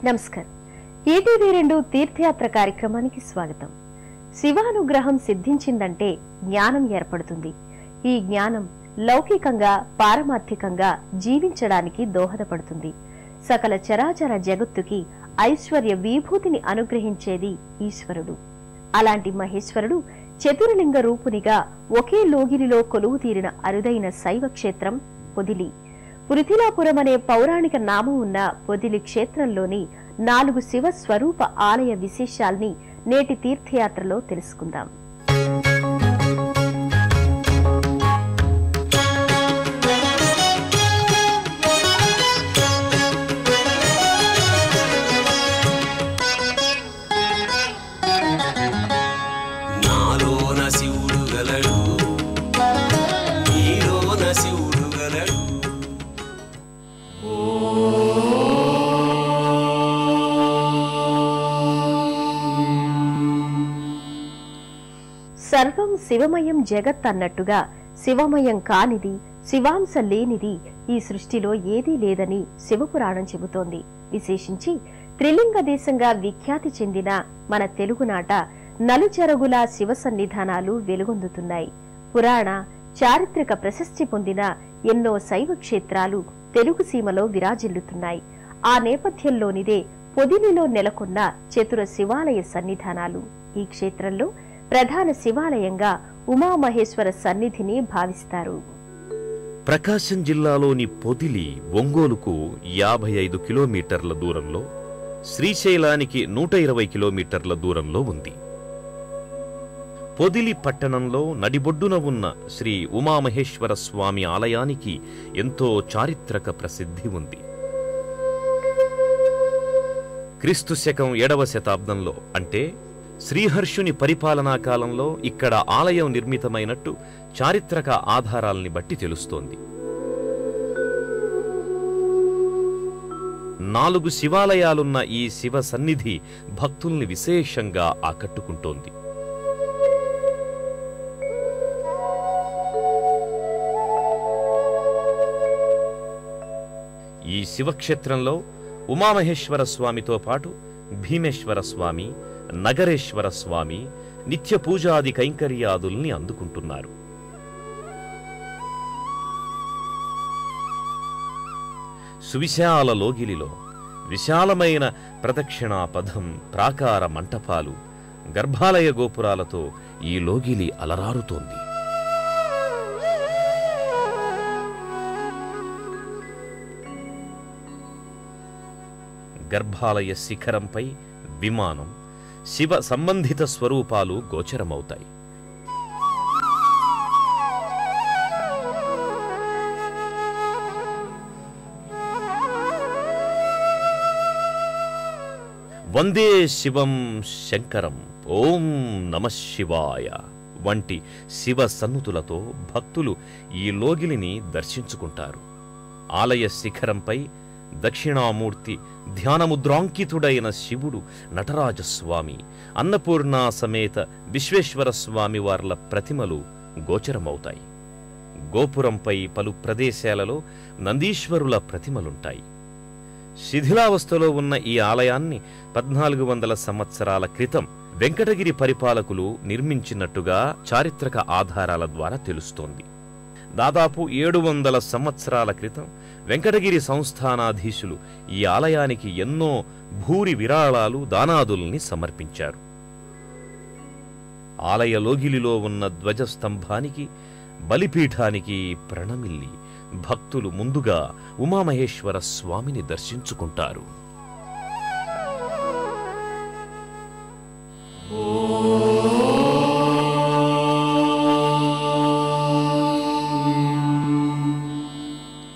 నమస్కారం ఈటీవీ రెండు తీర్థయాత్ర కార్యక్రమానికి స్వాగతం శివానుగ్రహం సిద్ధించిందంటే జ్ఞానం ఏర్పడుతుంది ఈ జ్ఞానం లౌకికంగా పారమార్థికంగా జీవించడానికి దోహదపడుతుంది సకల చరాచర జగత్తుకి ఐశ్వర్య విభూతిని అనుగ్రహించేది ఈశ్వరుడు అలాంటి మహేశ్వరుడు చతుర్లింగ రూపునిగా ఒకే లోగిరిలో కొలువు తీరిన అరుదైన శైవ క్షేత్రం పొదిలి పురిథిలాపురం అనే పౌరాణిక నామం ఉన్న పొదిలి క్షేత్రంలోని నాలుగు శివ స్వరూప ఆలయ విశేషాల్ని నేటి తీర్థయాత్రలో తెలుసుకుందాం నాలోన శివుడు గలడు నీలోన శివుడు గలడు సర్వం శివమయం జగత్ అన్నట్టుగా శివమయం కానిది శివాంశ లేనిది ఈ సృష్టిలో ఏదీ లేదని శివపురాణం చెబుతోంది విశేషించి త్రిలింగ దేశంగా విఖ్యాతి చెందిన మన తెలుగునాట నలుచెరగుల శివ సన్నిధానాలు వెలుగొందుతున్నాయి పురాణ చారిత్రక ప్రశస్తి పొందిన ఎన్నో శైవ క్షేత్రాలు తెలుగు సీమలో విరాజిల్లుతున్నాయి ఆ నేపథ్యంలోనిదే పొదిలిలో నెలకొన్న చతుర శివాలయ సన్నిధానాలు ఈ క్షేత్రంలో ప్రధాన శివాలయంగా ఉమామహేశ్వర సన్నిధిని భావిస్తారు ప్రకాశం జిల్లాలోని పొదిలి ఒంగోలుకు యాభై ఐదు కిలోమీటర్ల దూరంలో శ్రీశైలానికి నూట ఇరవై కిలోమీటర్ల దూరంలో ఉంది పొదిలి పట్టణంలో నడిబొడ్డున ఉన్న శ్రీ ఉమామహేశ్వర స్వామి ఆలయానికి ఎంతో చారిత్రక ప్రసిద్ధి ఉంది క్రీస్తు శకం ఏడవ శతాబ్దంలో అంటే శ్రీహర్షుని పరిపాలనా కాలంలో ఇక్కడ ఆలయం నిర్మితమైనట్టు చారిత్రక ఆధారాల్ని బట్టి తెలుస్తోంది నాలుగు శివాలయాలున్న ఈ శివ సన్నిధి భక్తుల్ని విశేషంగా ఆకట్టుకుంటోంది ఈ శివక్షేత్రంలో ఉమామహేశ్వర స్వామితో పాటు భీమేశ్వర స్వామి నగరేశ్వర స్వామి నిత్య పూజాది కైంకర్యాదుల్ని అందుకుంటున్నారు సువిశాల లోగిలిలో విశాలమైన ప్రదక్షిణా పథం ప్రాకార మంటపాలు గర్భాలయ గోపురాలతో ఈ లోగిలి అలరారుతోంది గర్భాలయ శిఖరంపై విమానం శివ సంబంధిత స్వరూపాలు గోచరమవుతాయి వందే శివం శంకరం ఓం నమ శివాయ వంటి శివ సన్నుతులతో భక్తులు ఈ లోగిలిని దర్శించుకుంటారు ఆలయ శిఖరంపై దక్షిణామూర్తి ధ్యానముద్రాంకితుడైన శివుడు నటరాజస్వామి అన్నపూర్ణ సమేత విశ్వేశ్వర స్వామి వార్ల ప్రతిమలు గోచరమవుతాయి గోపురంపై పలు ప్రదేశాలలో నందీశ్వరుల ప్రతిమలుంటాయి శిథిలావస్థలో ఉన్న ఈ ఆలయాన్ని పద్నాలుగు వందల సంవత్సరాల క్రితం వెంకటగిరి పరిపాలకులు నిర్మించినట్టుగా చారిత్రక ఆధారాల ద్వారా తెలుస్తోంది దాదాపు ఏడు వందల సంవత్సరాల క్రితం వెంకటగిరి సంస్థానాధీశులు ఈ ఆలయానికి ఎన్నో భూరి విరాళాలు దానాదుల్ని సమర్పించారు ఆలయ లోగిలిలో ఉన్న ధ్వజస్తంభానికి బలిపీఠానికి ప్రణమిల్లి భక్తులు ముందుగా ఉమామహేశ్వర స్వామిని దర్శించుకుంటారు